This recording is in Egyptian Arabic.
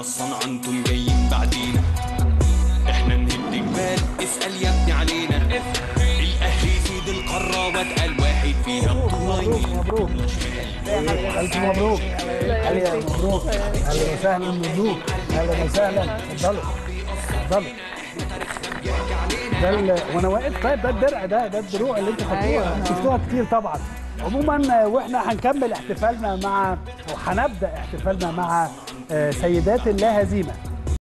الصنعة انتم جايين بعدينا احنا نهد جبال اسأل يا ابني علينا الاهلي سيد القارة واتقل واحد فيها بطولة يمين مبروك ألف مبروك أهلا مبروك أهلا وسهلا مبروك أهلا وسهلا اتفضلوا اتفضلوا ده ال- وانا واقف طيب ده الدرع ده ده الدروع اللي انتوا خدتوها شفتوها كتير طبعا عموما واحنا هنكمل احتفالنا مع وهنبدا احتفالنا مع آه، سيدات اللا هزيمه